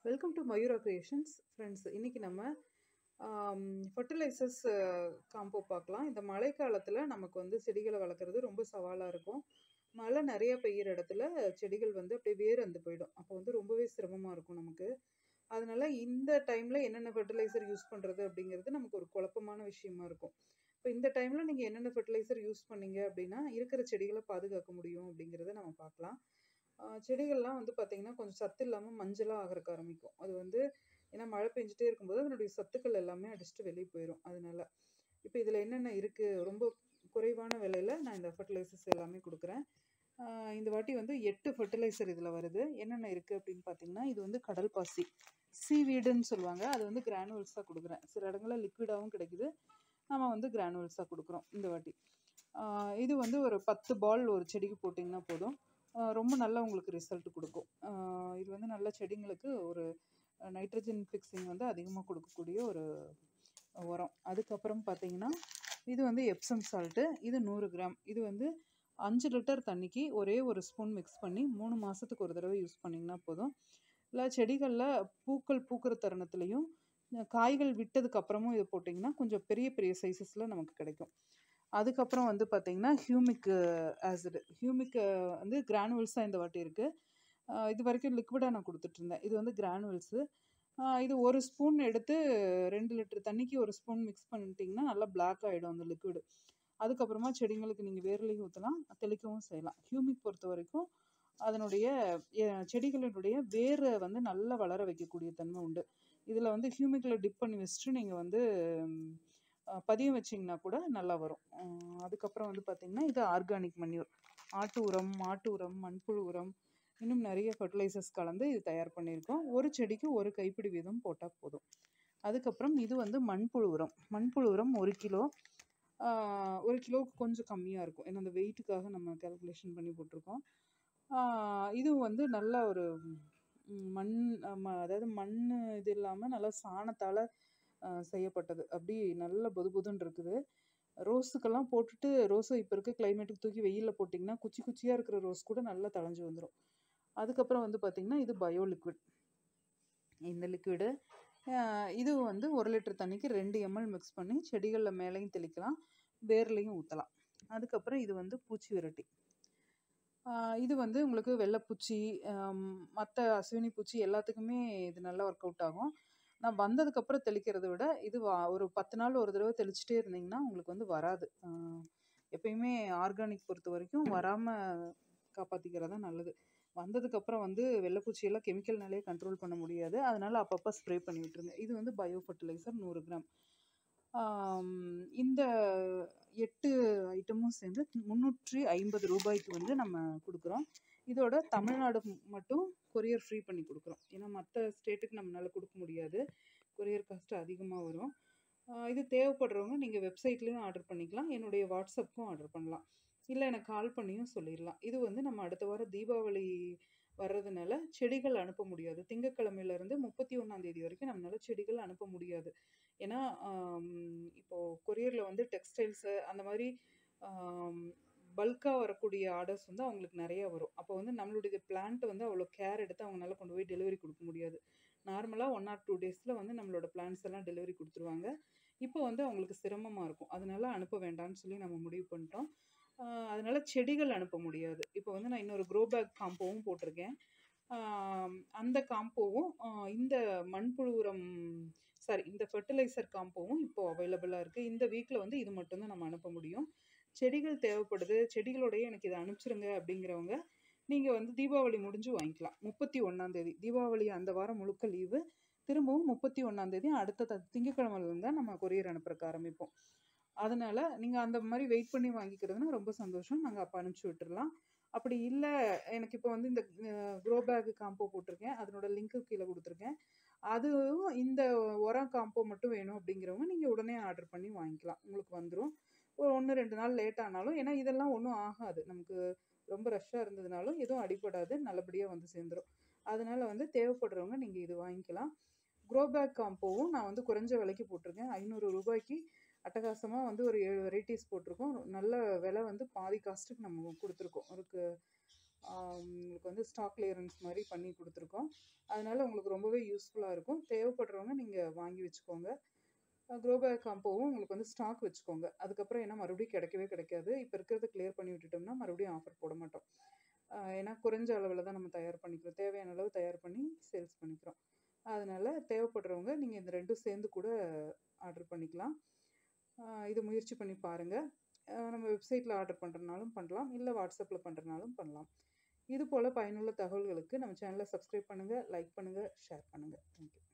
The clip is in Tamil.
welcome to Mayura creations friends இன்றைக்கி நம்ம ஃபர்டிலைசர்ஸ் காம்போ பார்க்கலாம் இந்த மழை காலத்தில் நமக்கு வந்து செடிகளை வளர்க்குறது ரொம்ப சவாலாக இருக்கும் மழை நிறைய பெய்கிற இடத்துல செடிகள் வந்து அப்படியே வேர் அந்து போயிடும் அப்போ வந்து ரொம்பவே சிரமமாக இருக்கும் நமக்கு அதனால இந்த டைமில் என்னென்ன ஃபர்டிலைசர் யூஸ் பண்ணுறது அப்படிங்கிறது நமக்கு ஒரு குழப்பமான விஷயமா இருக்கும் இப்போ இந்த டைமில் நீங்கள் என்னென்ன ஃபர்டிலைசர் யூஸ் பண்ணீங்க அப்படின்னா இருக்கிற செடிகளை பாதுகாக்க முடியும் அப்படிங்கிறத நம்ம பார்க்கலாம் ஆஹ் செடிகள்லாம் வந்து பார்த்திங்கன்னா கொஞ்சம் சத்து இல்லாமல் மஞ்சளாக ஆகிறக்க ஆரம்பிக்கும் அது வந்து ஏன்னா மழை பெஞ்சிட்டே இருக்கும்போது அதனுடைய சத்துக்கள் எல்லாமே அடிச்சுட்டு வெளியே போயிடும் அதனால இப்போ இதில் என்னென்ன இருக்குது ரொம்ப குறைவான விலையில் நான் இந்த ஃபர்டிலைசர்ஸ் எல்லாமே கொடுக்குறேன் ஆஹ் இந்த வாட்டி வந்து எட்டு ஃபர்டிலைசர் இதில் வருது என்னென்ன இருக்குது அப்படின்னு பார்த்தீங்கன்னா இது வந்து கடல் பாசி சீவீடுன்னு சொல்லுவாங்க அது வந்து கிரானுவல்ஸாக கொடுக்குறேன் சில இடங்களில் லிக்விடாகவும் கிடைக்குது நம்ம வந்து கிரானுவல்ஸாக கொடுக்குறோம் இந்த வாட்டி ஆஹ் இது வந்து ஒரு பத்து பால் ஒரு செடிக்கு போட்டிங்கன்னா போதும் ஆஹ் ரொம்ப நல்லா உங்களுக்கு ரிசல்ட் கொடுக்கும் ஆஹ் இது வந்து நல்ல செடிங்களுக்கு ஒரு நைட்ரஜன் ஃபிக்ஸிங் வந்து அதிகமாக கொடுக்கக்கூடிய ஒரு உரம் அதுக்கப்புறம் பார்த்தீங்கன்னா இது வந்து எப்சம் சால்ட்டு இது நூறு கிராம் இது வந்து அஞ்சு லிட்டர் தண்ணிக்கு ஒரே ஒரு ஸ்பூன் மிக்ஸ் பண்ணி மூணு மாதத்துக்கு ஒரு தடவை யூஸ் பண்ணிங்கன்னா போதும் இல்லை செடிகளில் பூக்கள் பூக்கிற தருணத்துலையும் காய்கள் விட்டதுக்கு அப்புறமும் இது போட்டிங்கன்னா கொஞ்சம் பெரிய பெரிய சைஸஸில் நமக்கு கிடைக்கும் அதுக்கப்புறம் வந்து பார்த்திங்கன்னா ஹியூமிக் ஆசிட் ஹியூமிக் வந்து கிரானுவல்ஸாக இந்த வாட்டி இருக்குது இது வரைக்கும் லிக்விடாக நான் கொடுத்துட்ருந்தேன் இது வந்து கிரானுவல்ஸு இது ஒரு ஸ்பூன் எடுத்து ரெண்டு லிட்டர் தண்ணிக்கு ஒரு ஸ்பூன் மிக்ஸ் பண்ணிட்டிங்கன்னா நல்லா பிளாக் ஆகிடும் அந்த லிக்விடு அதுக்கப்புறமா செடிங்களுக்கு நீங்கள் வேர்லையும் ஊற்றலாம் தெளிக்கவும் செய்யலாம் ஹியூமிக் பொறுத்த வரைக்கும் அதனுடைய எ- செடிகளினுடைய வேரை வந்து நல்லா வளர வைக்கக்கூடிய தன்மை உண்டு இதில் வந்து ஹியூமிக்கில் டிப் பண்ணி வச்சுட்டு நீங்கள் வந்து ம், அஹ், பதியம் வச்சிங்கன்னா கூட நல்லா வரும் அஹ், அதுக்கப்புறம் வந்து பார்த்திங்கன்னா இது ஆர்கானிக் மன்யூர் ஆட்டு உரம் மாட்டு உரம் மண்புழு உரம் இன்னும் நிறைய ஃபர்டிலைசர்ஸ் கலந்து இது தயார் பண்ணியிருக்கோம் ஒரு செடிக்கு ஒரு கைப்பிடி வீதம் போட்டால் போதும் அதுக்கப்புறம் இது வந்து மண்புழு உரம் மண்புழு உரம் ஒரு கிலோ ஆஹ் ஒரு கிலோவுக்கு கொஞ்சம் கம்மியாக இருக்கும் ஏன்னா அந்த வெயிட்டுக்காக நம்ம கால்குலேஷன் பண்ணி போட்டிருக்கோம் ஆஹ் இது வந்து நல்ல ஒரு ம், மண் ம- அதாவது மண் இது இல்லாமல் நல்லா சாணத்தால் செய்யப்பட்டது அப்படி நல்ல பொது பொதுன்னு இருக்குது ரோஸுக்கெல்லாம் போட்டுட்டு ரோஸை இப்போ இருக்க கிளைமேட்டுக்கு தூக்கி வெயிலில் போட்டிங்கன்னா குச்சி குச்சியாக இருக்கிற ரோஸ் கூட நல்லா தழைஞ்சு வந்துடும் அதுக்கப்புறம் வந்து பார்த்திங்கன்னா இது பயோ லிக்விட் இந்த லிக்விடு இது வந்து ஒரு லிட்டர் தண்ணிக்கு ரெண்டு எம்எல் மிக்ஸ் பண்ணி செடிகளில் மேலேயும் தெளிக்கலாம் வேர்லேயும் ஊற்றலாம் அதுக்கப்புறம் இது வந்து பூச்சி விரட்டி ஆஹ் இது வந்து உங்களுக்கு வெள்ளைப்பூச்சி மற்ற அஸ்வினி பூச்சி எல்லாத்துக்குமே இது நல்லா ஒர்க் அவுட் ஆகும் நான் வந்ததுக்கப்புறம் தெளிக்கிறத விட இது வா- ஒரு பத்து நாள் ஒரு தடவை தெளிச்சிட்டே இருந்தீங்கன்னா உங்களுக்கு வந்து வராது ஆஹ் எப்பயுமே ஆர்கானிக் பொறுத்த வரைக்கும் வராமல் காப்பாற்றிக்கிறது தான் நல்லது வந்ததுக்கப்புறம் வந்து வெள்ளைப்பூச்சியெல்லாம் கெமிக்கல்னாலே கண்ட்ரோல் பண்ண முடியாது அதனால அப்பப்போ ஸ்ப்ரே பண்ணி விட்டுருங்க இது வந்து பயோ ஃபர்டிலைசர் நூறு கிராம் ஆம், இந்த எட்டு ஐட்டமும் சேர்ந்து முந்நூற்றி ஐம்பது ரூபாய்க்கு வந்து நம்ம கொடுக்குறோம் இதோட தமிழ்நாடு ம- மட்டும் கொரியர் ஃப்ரீ பண்ணி கொடுக்குறோம் ஏன்னா மற்ற ஸ்டேட்டுக்கு நம்மளால கொடுக்க முடியாது கொரியர் காஸ்ட் அதிகமாக வரும் ஆஹ் இது தேவைப்படுறவங்க நீங்கள் வெப்சைட்லேயும் ஆர்டர் பண்ணிக்கலாம் என்னுடைய வாட்ஸ்அப்புக்கும் ஆர்டர் பண்ணலாம் இல்லை எனக்கு கால் பண்ணியும் சொல்லிடலாம் இது வந்து நம்ம அடுத்த வாரம் தீபாவளி வர்றதுனால செடிகள் அனுப்ப முடியாது திங்கக்கிழமையிலேருந்து முப்பத்தி ஒன்றாம் தேதி வரைக்கும் நம்மளால செடிகள் அனுப்ப முடியாது ஏன்னா ஆம், இப்போ கொரியரில் வந்து டெக்ஸ்டைல்ஸு அந்த மாதிரி பல்காக வரக்கூடிய ஆர்டர்ஸ் வந்து அவங்களுக்கு நிறைய வரும் அப்போ வந்து நம்மளுடைய பிளான்ட் வந்து அவ்வளோ கேர் எடுத்து அவங்களால கொண்டு போய் டெலிவரி கொடுக்க முடியாது நார்மலாக ஒன் ஆர் டூ டேஸில் வந்து நம்மளோட பிளான்ஸ் எல்லாம் டெலிவரி கொடுத்துருவாங்க இப்போ வந்து அவங்களுக்கு சிரமமாக இருக்கும் அதனால அனுப்ப வேண்டாம்னு சொல்லி நம்ம முடிவு பண்ணிட்டோம் ஆஹ் அதனால செடிகள் அனுப்ப முடியாது இப்போ வந்து நான் இன்னொரு க்ரோ பேக் காம்போவும் போட்டிருக்கேன் ஆம், அந்த காம்போவும் ஆஹ் இந்த மண்புழு உரம் சாரி இந்த ஃபர்டிலைசர் காம்போவும் இப்போ அவைலபிளாக இருக்குது இந்த வீக்கில் வந்து இது மட்டும்தான் நம்ம அனுப்ப முடியும் செடிகள் தேவைப்படுது செடிகளோடய எனக்கு இதை அனுப்பிச்சிருங்க அப்படிங்கிறவங்க நீங்கள் வந்து தீபாவளி முடிஞ்சு வாங்கிக்கலாம் முப்பத்தி ஒன்றாந்தேதி தீபாவளி அந்த வாரம் முழுக்க லீவு திரும்பவும் முப்பத்தி ஒன்றாந்தேதி அடுத்த த- திங்கட்கிழமையிலேருந்து தான் நம்ம கொரியர் அனுப்புறக்கு ஆரம்பிப்போம் அதனால நீங்கள் அந்த மாதிரி வெயிட் பண்ணி வாங்கிக்கிறதுனா ரொம்ப சந்தோஷம் நாங்கள் அப்போ அனுப்பிச்சி விட்டுறலாம் அப்படி இல்லை எனக்கு இப்போ வந்து இந்த க்ரோ பேக் காம்போ போட்டிருக்கேன் அதனோட லிங்க்கு கீழே கொடுத்துருக்கேன் அதுவும் இந்த உரம் காம்போ மட்டும் வேணும் அப்படிங்கிறவங்க நீங்கள் உடனே ஆர்டர் பண்ணி வாங்கிக்கலாம் உங்களுக்கு வந்துடும் ஒரு ஒன்று ரெண்டு நாள் லேட் ஆனாலும் ஏன்னா இதெல்லாம் ஒன்றும் ஆகாது நமக்கு ரொம்ப ரஷ்ஷாக இருந்ததுனாலும் எதுவும் அடிபடாது நல்லபடியாக வந்து சேர்ந்துடும் அதனால வந்து தேவைப்படுறவங்க நீங்கள் இது வாங்கிக்கலாம் க்ரோ பேக் காம்போவும் நான் வந்து குறைஞ்ச விலைக்கு போட்டிருக்கேன் ஐநூறு ரூபாய்க்கு அட்டகாசமாக வந்து ஒரு ஏழு வெரைட்டிஸ் போட்டிருக்கோம் நல்ல விலை வந்து பாதி காஸ்ட்டுக்கு நம்ம கொடுத்துருக்கோம் ஒரு கு- உங்களுக்கு வந்து ஸ்டாக் கிளியரன்ஸ் மாதிரி பண்ணி கொடுத்துருக்கோம் அதனால் உங்களுக்கு ரொம்பவே யூஸ்ஃபுல்லாக இருக்கும் தேவைப்படுறவங்க நீங்கள் வாங்கி வச்சுக்கோங்க க்ரோ பேக் காம்போவும் உங்களுக்கு வந்து ஸ்டாக் வச்சுக்கோங்க அதுக்கப்புறம் ஏன்னா மறுபடியும் கிடைக்கவே கிடைக்காது இப்போ இருக்கிறத கிளியர் பண்ணி விட்டுட்டோம்னா மறுபடியும் ஆஃபர் போட மாட்டோம் ஏன்னா குறைஞ்ச அளவில் தான் நம்ம தயார் பண்ணிக்கிறோம் தேவையான அளவு தயார் பண்ணி சேல்ஸ் பண்ணிக்கிறோம் அதனால் தேவைப்படுறவங்க நீங்கள் இந்த ரெண்டும் சேர்ந்து கூட ஆர்டர் பண்ணிக்கலாம் இது முயற்சி பண்ணி பாருங்கள் நம்ம வெப்சைட்டில் ஆர்டர் பண்ணுறனாலும் பண்ணலாம் இல்லை வாட்ஸ்அப்பில் பண்ணுறனாலும் பண்ணலாம் இது போல் பயனுள்ள தகவல்களுக்கு நம்ம சேனலை சப்ஸ்கிரைப் பண்ணுங்கள் லைக் பண்ணுங்கள் ஷேர் பண்ணுங்கள் தேங்க்யூ